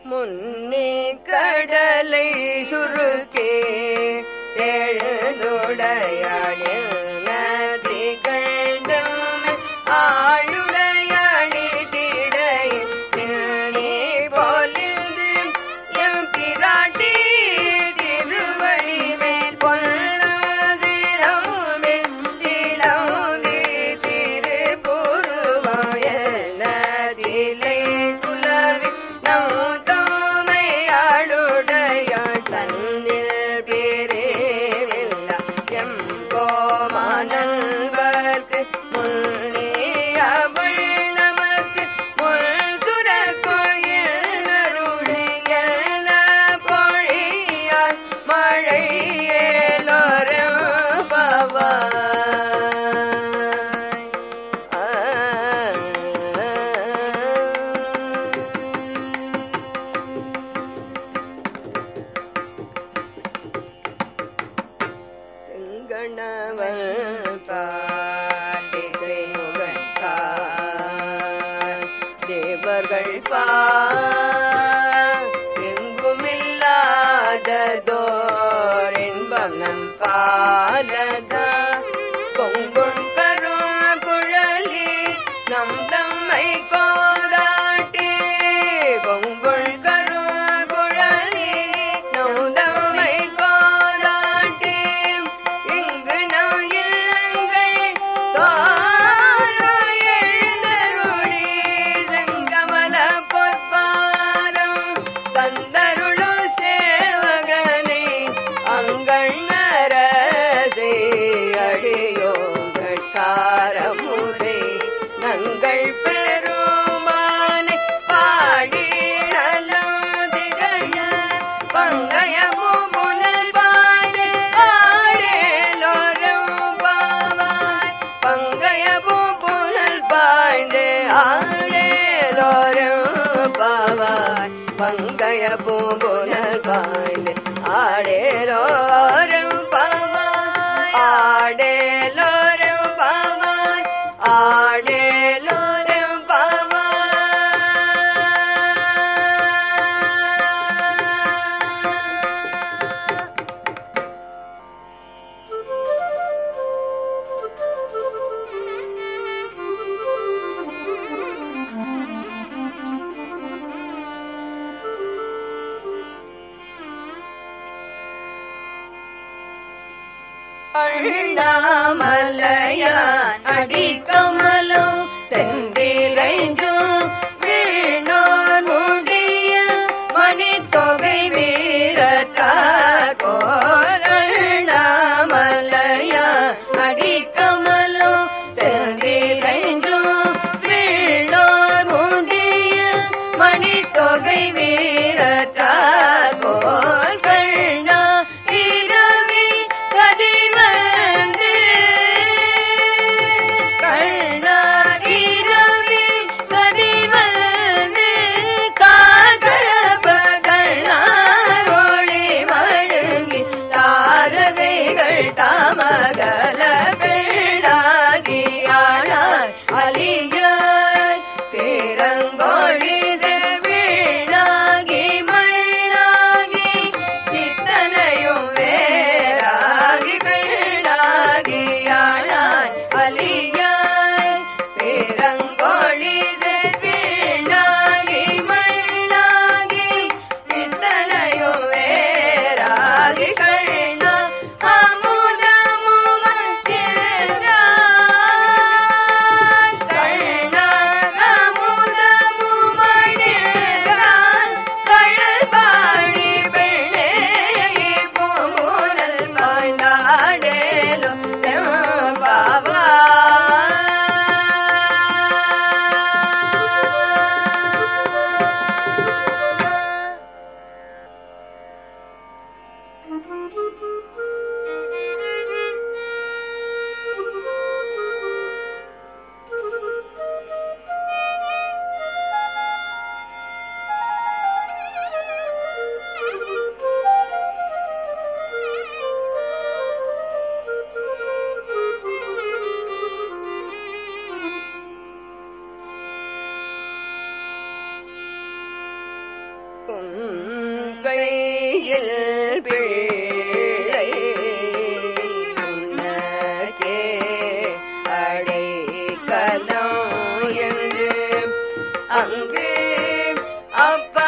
முன்னே கடலை சுருக்கே எழுதுடையாளில் நதிகண்டும் ஆளுடையாளி திடை நீ போலிந்து எம் பிராட்டி திருவழி மேல் பொல்லாதிரமே சிலம்பி திருப்புருவாயன சிலை குலவி நம் தோமையாளுடையாள் தன்னில் பேரேவில்ல எம்போமானவர்க்கு முன்னே அவள் நமக்கு முள் சுரக்கோயில் அருளியல்ல பொழியால் மழையேலோரம் பவாய் செங்கணவன் பாண்டிசை முகத்தார் தேவர்கள் பார் எங்குமில்லாததோர் இன்பம் நம் பாலதா கொங்குண் கரு குழலி நம் தம்மை கோதாட்டி கொங்குள் கரு குழலி நம் தம்மை கோதாட்டி இங்கு நம் இல்லங்கள் தாரோ எழுந்தருளி செங்கமல பொற்பாதம் தந்தருளு சேவகனை அங்கண்ணரசே அழியோங்கள் காரமுதை நங்கள் பெருமானை பாடி நலம் திகழ பங்கயமோ முனல் பாடு ஆடேலோரம் பாவாய் பங்கயமோ புனல் பாய்ந்து ஆடேலோரம் பாவாய் பங்கய பூம்புனல் பாய்ந்து ஆடேலோரம் பாவாய் ஆடேலோரம் பாவாய் ஆடேலோரம் பாவாய் அண்ணாமலையான் அடிக்கமலும் செந்திரைஞ்சும் வீணோர் முடிய மணித்தொகை வீரத்தார் போர் அண்ணாமலையான் அடிக்கமலும் செந்திரைஞ்சும் வீணோர் முடிய மணித்தொகை வீரத்தார் போர் கண்ணா இரவி கதிர்வந்து கண்ணார் இரவி கதிர்வந்து காகரபகண்ணார் ஒளி மழுங்கி தாரகைகள் தாமகல பெண்ணாகியானார் அலியார் பேரங்கோழி செவ்விழாகி கோயில் பிள்ளை உனக்கே அடைக்கலம் என்று அங்கு அப்பா